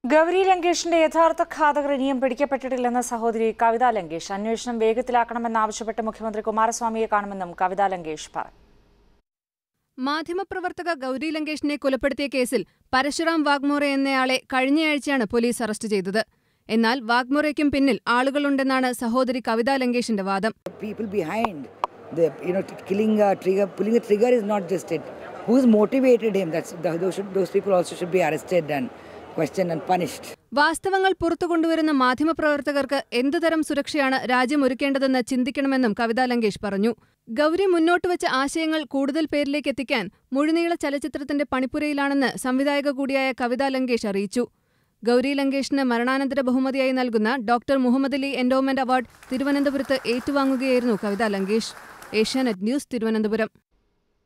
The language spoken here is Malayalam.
ഗൗരി ലങ്കേഷിന്റെ യഥാർത്ഥ ഘാതകർ ഇനിയും പിടിക്കപ്പെട്ടിട്ടില്ലെന്ന സഹോദരി കവിത ലങ്കേഷ് അന്വേഷണം വേഗത്തിലാക്കണമെന്നാവശ്യപ്പെട്ട് മുഖ്യമന്ത്രി കുമാരസ്വാമിയെ കാണുമെന്നും കവിത ലങ്കേഷ് പറഞ്ഞു മാധ്യമപ്രവർത്തക ഗൗരി ലങ്കേഷിനെ കൊലപ്പെടുത്തിയ കേസിൽ പരശുറാം വാഗ്മോറെ എന്നയാളെ കഴിഞ്ഞയാഴ്ചയാണ് പോലീസ് അറസ്റ്റ് ചെയ്തത് എന്നാൽ വാഗ്മോറയ്ക്കും പിന്നിൽ ആളുകളുണ്ടെന്നാണ് സഹോദരി കവിത ലങ്കേഷിന്റെ വാദം people behind the you know t- killing a trigger pulling the trigger is not just it who's motivated him that's th- those should, those people also should be arrested and questioned and punished വാസ്തവങ്ങൾ പുറത്തു കൊണ്ടുവരുന്ന മാധ്യമപ്രവർത്തകർക്ക് എന്തുതരം സുരക്ഷയാണ് രാജ്യം ഒരുക്കേണ്ടതെന്ന് ചിന്തിക്കണമെന്നും കവിത ലങ്കേഷ് പറഞ്ഞു ഗൗരി മുന്നോട്ട് വെച്ച ആശയങ്ങൾ കൂടുതൽ പേരിലേക്ക് എത്തിക്കാൻ മുഴുനീള ചലച്ചിത്രത്തിന്റെ പണിപ്പുരയിലാണെന്ന് സംവിധായക കൂടിയായ കവിത ലങ്കേഷ് അറിയിച്ചു ഗൗരി ലങ്കേഷിന് മരണാനന്തര ബഹുമതിയായി നൽകുന്ന doctor Muhammad Ali endowment award തിരുവനന്തപുരത്ത് ഏറ്റുവാങ്ങുകയായിരുന്നു കവിത ലങ്കേഷ് ഏഷ്യാനെറ്റ് ന്യൂസ് തിരുവനന്തപുരം